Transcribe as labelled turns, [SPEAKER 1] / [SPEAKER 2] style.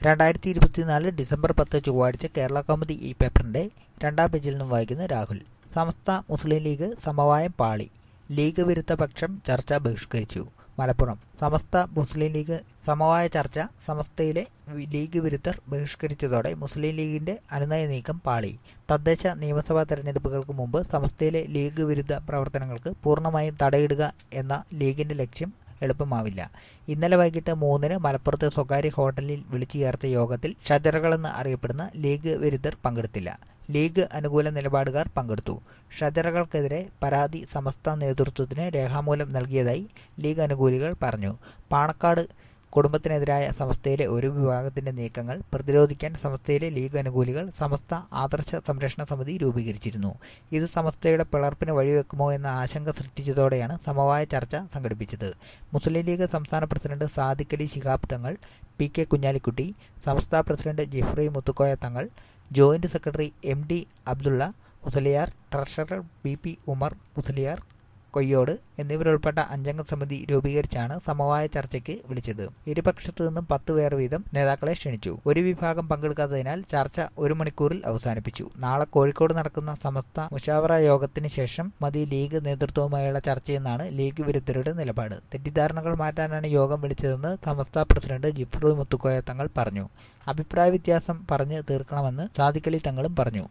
[SPEAKER 1] രണ്ടായിരത്തി ഇരുപത്തിനാല് ഡിസംബർ പത്ത് ചൊവ്വാഴ്ച കേരള കൗമുദി ഈ പേപ്പറിന്റെ രണ്ടാം പേജിൽ നിന്നും വായിക്കുന്ന രാഹുൽ സമസ്ത മുസ്ലിം ലീഗ് സമവായം പാളി ലീഗ് വിരുദ്ധ പക്ഷം ചർച്ച ബഹിഷ്കരിച്ചു മലപ്പുറം സമസ്ത മുസ്ലിം ലീഗ് സമവായ ചർച്ച സമസ്തയിലെ ലീഗ് വിരുദ്ധർ ബഹിഷ്കരിച്ചതോടെ മുസ്ലിം ലീഗിന്റെ അനുനയ നീക്കം പാളി തദ്ദേശ നിയമസഭാ തെരഞ്ഞെടുപ്പുകൾക്ക് മുമ്പ് സമസ്തയിലെ ലീഗ് വിരുദ്ധ പ്രവർത്തനങ്ങൾക്ക് പൂർണ്ണമായും തടയിടുക എന്ന ലീഗിന്റെ ലക്ഷ്യം എളുപ്പമാവില്ല ഇന്നലെ വൈകിട്ട് മൂന്നിന് മലപ്പുറത്ത് സ്വകാര്യ ഹോട്ടലിൽ വിളിച്ചു ചേർത്ത യോഗത്തിൽ ഷജറകളെന്ന് അറിയപ്പെടുന്ന ലീഗ് വിരുദ്ധർ പങ്കെടുത്തില്ല ലീഗ് അനുകൂല നിലപാടുകാർ പങ്കെടുത്തു ഷജറകൾക്കെതിരെ പരാതി സമസ്ത നേതൃത്വത്തിന് രേഖാമൂലം നൽകിയതായി ലീഗ് അനുകൂലികൾ പറഞ്ഞു പാണക്കാട് കുടുംബത്തിനെതിരായ സമസ്തയിലെ ഒരു വിഭാഗത്തിന്റെ നീക്കങ്ങൾ പ്രതിരോധിക്കാൻ സമസ്തയിലെ ലീഗ് അനുകൂലികൾ സമസ്ത ആദർശ സംരക്ഷണ സമിതി രൂപീകരിച്ചിരുന്നു ഇത് സമസ്തയുടെ പിളർപ്പിന് വഴിവെക്കുമോ എന്ന ആശങ്ക സൃഷ്ടിച്ചതോടെയാണ് സമവായ ചർച്ച സംഘടിപ്പിച്ചത് മുസ്ലിം ലീഗ് സംസ്ഥാന president Sadiq Ali Shihab Thangal P K Kunhalikutty സംസ്ഥാന president Jifri Muthukoya Thangal joint secretary M D Abdulla Musliyar treasurer B P Umar Musliyar Koyyode എന്നിവരുൾപ്പെട്ട അഞ്ചംഗ സമിതി രൂപീകരിച്ചാണ് സമവായ ചർച്ചയ്ക്ക് വിളിച്ചത് ഇരുപക്ഷത്തു നിന്നും പത്ത് പേർ വീതം നേതാക്കളെ ക്ഷണിച്ചു ഒരു വിഭാഗം പങ്കെടുക്കാത്തതിനാൽ ചർച്ച ഒരു മണിക്കൂറിൽ അവസാനിപ്പിച്ചു നാളെ കോഴിക്കോട് നടക്കുന്ന സമസ്ത മുഷാവറ യോഗത്തിന് ശേഷം മതി ലീഗ് നേതൃത്വവുമായുള്ള ചർച്ചയെന്നാണ് ലീഗ് വിരുദ്ധരുടെ നിലപാട് തെറ്റിദ്ധാരണകൾ മാറ്റാനാണ് യോഗം വിളിച്ചതെന്ന് സമസ്ത പ്രസിഡന്റ് ജിഫ്രു മുത്തുക്കോയ തങ്ങൾ പറഞ്ഞു അഭിപ്രായ വ്യത്യാസം പറഞ്ഞ് തീർക്കണമെന്ന് സാദിഖലി തങ്ങളും പറഞ്ഞു